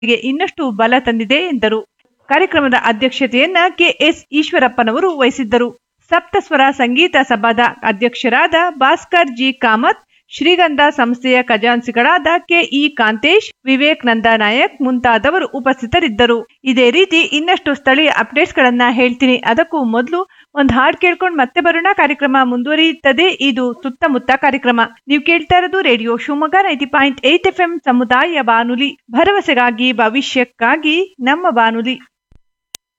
ಗೆ ಇನ್ನಷ್ಟು ಬಲ ತಂದಿದೆ ಎಂದರು ಕಾರ್ಯಕ್ರಮದ ಅಧ್ಯಕ್ಷತೆಯನ್ನ ಕೆಎಸ್ ಈಶ್ವರಪ್ಪನವರು ವಹಿಸಿದ್ದರು ಸಪ್ತಸ್ವರ ಸಂಗೀತ ಸಭಾದ ಅಧ್ಯಕ್ಷರಾದ ಭಾಸ್ಕರ್ ಜಿ ಕಾಮತ್ ಶ್ರೀಗಂಧ ಸಂಸ್ಥೆಯ ಖಜಾನ್ಸಿಗಳಾದ ಕೆಇ ಕಾಂತೇಶ್ ವಿವೇಕ್ ನಂದ ನಾಯಕ್ ಮುಂತಾದವರು ಉಪಸ್ಥಿತರಿದ್ದರು ಇದೇ ರೀತಿ ಇನ್ನಷ್ಟು ಸ್ಥಳೀಯ ಅಪ್ಡೇಟ್ಸ್ ಗಳನ್ನ ಹೇಳ್ತೀನಿ ಅದಕ್ಕೂ ಮೊದಲು ಒಂದ್ ಹಾಡ್ ಕೇಳ್ಕೊಂಡ್ ಮತ್ತೆ ಬರೋಣ ಕಾರ್ಯಕ್ರಮ ಮುಂದುವರಿಯುತ್ತದೆ ಇದು ಸುತ್ತಮುತ್ತ ಕಾರ್ಯಕ್ರಮ ನೀವು ಕೇಳ್ತಾ ಇರೋದು radio Shivamogga ninety point eight F M ಸಮುದಾಯ ಬಾನುಲಿ ಭರವಸೆಗಾಗಿ ಭವಿಷ್ಯಕ್ಕಾಗಿ ನಮ್ಮ ಬಾನುಲಿ